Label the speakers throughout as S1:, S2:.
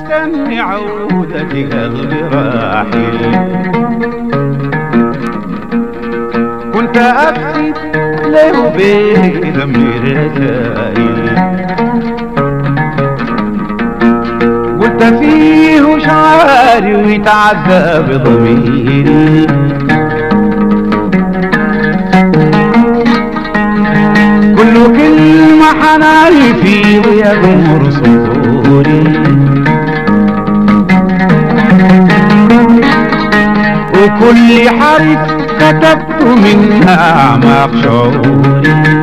S1: مستني عودة قلبي راحل كنت أبكي له بذنبي رسائل قلت فيه شعاري ويتعذب ضميري كل كلمة حناني فيه ويغمر صدوري وكل حرف كتبت منها أعماق شعوري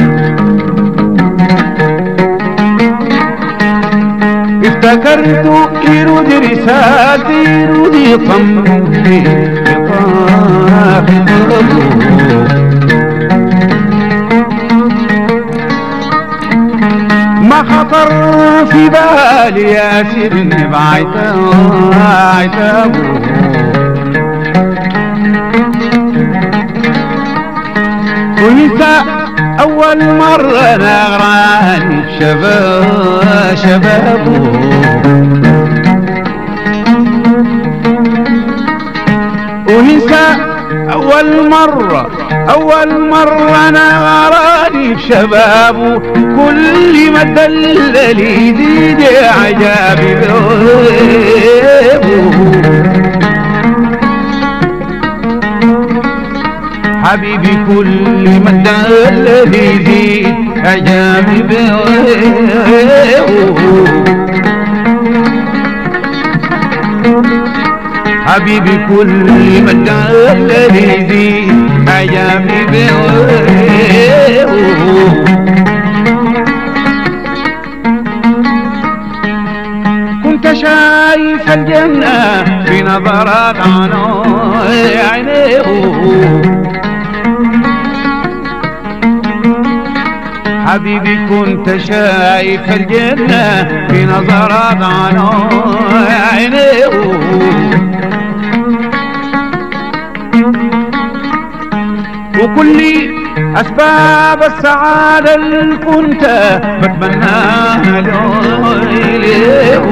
S1: افتكرت يرود رسالتي يرود طمي طاح ما خطر في بالي يا سيدني بعتابه ونسى أول مرة نغراني شباب شبابه ونسى أول مرة أول مرة أنا غراني شبابه كل ما دلل يزيد عجابي بغيبه حبيبي كل ما الدل يزيد عجابي بغيبه حبيبي كل ما الدل يزيد عجابي بغيبه كنت شايف الجنة في نظرات عينيه حبيبي كنت شايف الجنة في نظرات عينيه وكل أسباب السعادة اللي كنت بتمناها له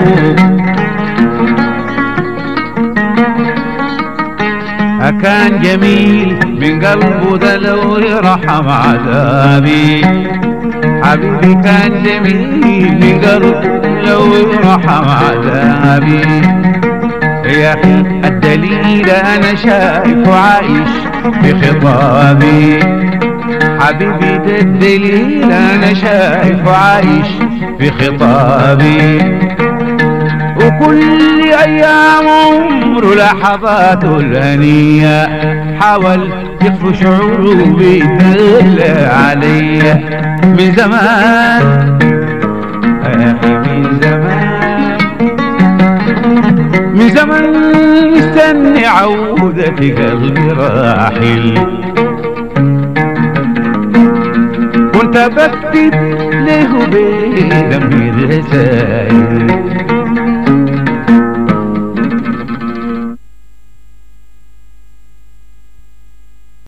S1: كان جميل من قلبه ده لو يرحم عذابي حبيبي كان جميل من قلبه لو يرحم عذابي يا أخي الدليل أنا شايف عايش في خطابي حبيبي ده الدليل أنا شايف عايش في خطابي وكل أيام عمره لحظات الهنية حاول يخفو شعوره بيدل عليا من زمان يا أخي من زمان من زمان مستني عودة قلبي راحل كنت بكتب له بذنبي الرسائل